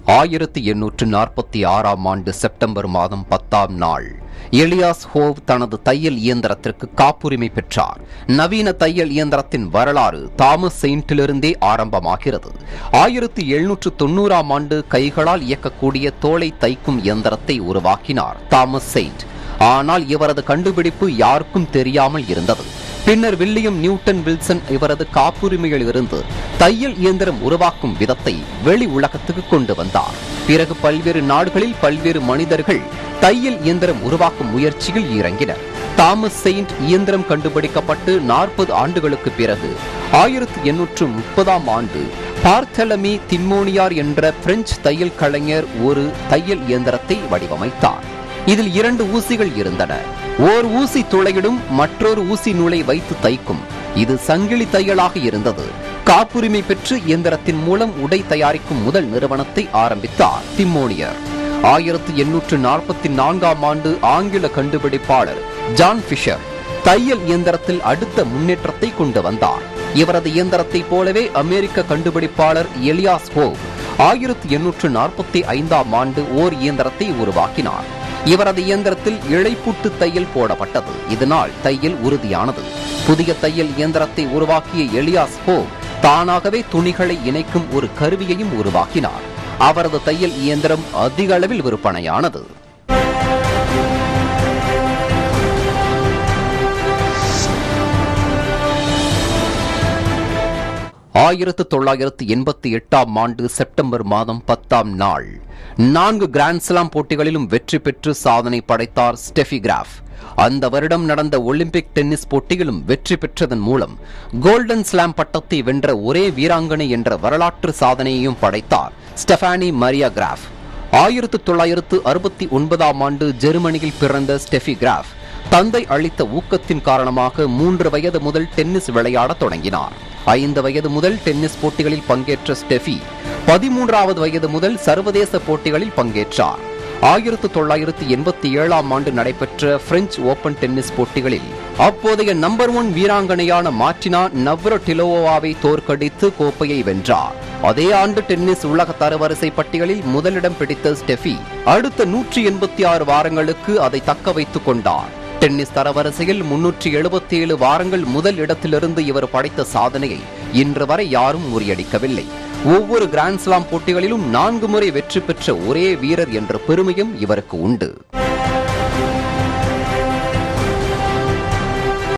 ஆயிரத்தி எண்ணூற்று நாற்பத்தி ஆறாம் ஆண்டு செப்டம்பர் மாதம் பத்தாம் நாள் எலியாஸ் ஹோவ் தனது தையல் இயந்திரத்திற்கு காப்புரிமை பெற்றார் நவீன தையல் இயந்திரத்தின் வரலாறு தாமஸ் செயின்ட்டிலிருந்தே ஆரம்பமாகிறது ஆயிரத்தி எழுநூற்று தொண்ணூறாம் ஆண்டு கைகளால் இயக்கக்கூடிய தோலை தைக்கும் இயந்திரத்தை உருவாக்கினார் தாமஸ் செயின்ட் ஆனால் இவரது கண்டுபிடிப்பு யாருக்கும் தெரியாமல் இருந்தது பின்னர் வில்லியம் நியூட்டன் வில்சன் இவரது காப்புரிமையில் இருந்து தையல் இயந்திரம் உருவாக்கும் விதத்தை வெளி உலகத்துக்கு கொண்டு வந்தார் பிறகு பல்வேறு நாடுகளில் பல்வேறு மனிதர்கள் தையல் இயந்திரம் உருவாக்கும் முயற்சியில் இறங்கினர் தாமஸ் செயின்ட் இயந்திரம் கண்டுபிடிக்கப்பட்டு நாற்பது ஆண்டுகளுக்கு பிறகு ஆயிரத்தி எண்ணூற்று முப்பதாம் ஆண்டு பார்த்தலமி திம்மோனியார் என்ற பிரெஞ்சு தையல் கலைஞர் ஒரு தையல் இயந்திரத்தை வடிவமைத்தார் இதில் இரண்டு ஊசிகள் இருந்தன ஓர் ஊசி துளையிடும் மற்றொரு ஊசி நூலை வைத்து தைக்கும் இது சங்கிலி தையலாக இருந்தது காப்புரிமை பெற்று இயந்திரத்தின் மூலம் உடை தயாரிக்கும் முதல் நிறுவனத்தை ஆரம்பித்தார் திம்மோனியர் ஆயிரத்தி எண்ணூற்று நாற்பத்தி நான்காம் ஆண்டு ஆங்கில கண்டுபிடிப்பாளர் ஜான் ஃபிஷர் தையல் இயந்திரத்தில் அடுத்த முன்னேற்றத்தை கொண்டு வந்தார் இவரது இயந்திரத்தைப் போலவே அமெரிக்க கண்டுபிடிப்பாளர் எலியாஸ் ஹோவ் ஆயிரத்தி எண்ணூற்று நாற்பத்தி ஐந்தாம் ஆண்டு ஓர் இயந்திரத்தை உருவாக்கினார் இவரது இயந்திரத்தில் இழைப்புட்டு தையல் போடப்பட்டது இதனால் தையல் உறுதியானது புதிய தையல் இயந்திரத்தை உருவாக்கிய எலியாஸ் ஹோ தானாகவே துணிகளை இணைக்கும் ஒரு கருவியையும் உருவாக்கினார் அவரது தையல் இயந்திரம் அதிக அளவில் விற்பனையானது ஆயிரத்து தொள்ளாயிரத்து எண்பத்தி எட்டாம் ஆண்டு செப்டம்பர் மாதம் பத்தாம் நாள் நான்கு கிராண்ட்ஸ்லாம் போட்டிகளிலும் வெற்றி பெற்று சாதனை படைத்தார் ஸ்டெஃபி கிராஃப் அந்த வருடம் நடந்த ஒலிம்பிக் டென்னிஸ் போட்டியிலும் வெற்றி பெற்றதன் மூலம் கோல்டன் ஸ்லாம் பட்டத்தை வென்ற ஒரே வீராங்கனை என்ற வரலாற்று சாதனையையும் படைத்தார் ஸ்டெஃபானி மரியா கிராஃப் ஆயிரத்து தொள்ளாயிரத்து அறுபத்தி ஒன்பதாம் ஆண்டு ஜெர்மனியில் பிறந்த ஸ்டெஃபி கிராஃப் தந்தை அளித்த ஊக்கத்தின் காரணமாக மூன்று வயது முதல் டென்னிஸ் விளையாடத் தொடங்கினார் ஐந்து வயது முதல் டென்னிஸ் போட்டிகளில் பங்கேற்ற ஸ்டெஃபி பதிமூன்றாவது வயது முதல் சர்வதேச போட்டிகளில் பங்கேற்றார் ஆயிரத்து தொள்ளாயிரத்து எண்பத்தி ஏழாம் ஆண்டு நடைபெற்ற பிரெஞ்சு ஓபன் டென்னிஸ் போட்டிகளில் அப்போதைய நம்பர் ஒன் வீராங்கனையான மார்டினா நவ்ரட்டிலோவாவை தோற்கடித்து கோப்பையை வென்றார் அதே ஆண்டு டென்னிஸ் உலக தரவரிசை பட்டியலில் முதலிடம் பிடித்த ஸ்டெஃபி அடுத்த நூற்றி எண்பத்தி ஆறு வாரங்களுக்கு அதை தக்க வைத்துக் கொண்டார் டென்னிஸ் தரவரிசையில் முன்னூற்றி எழுபத்தி ஏழு வாரங்கள் முதல் இடத்திலிருந்து இவர் படைத்த சாதனையை இன்று வரை யாரும் முறியடிக்கவில்லை ஒவ்வொரு கிராண்ட்ஸ்லாம் போட்டிகளிலும் நான்கு முறை வெற்றி பெற்ற ஒரே வீரர் என்ற பெருமையும் இவருக்கு உண்டு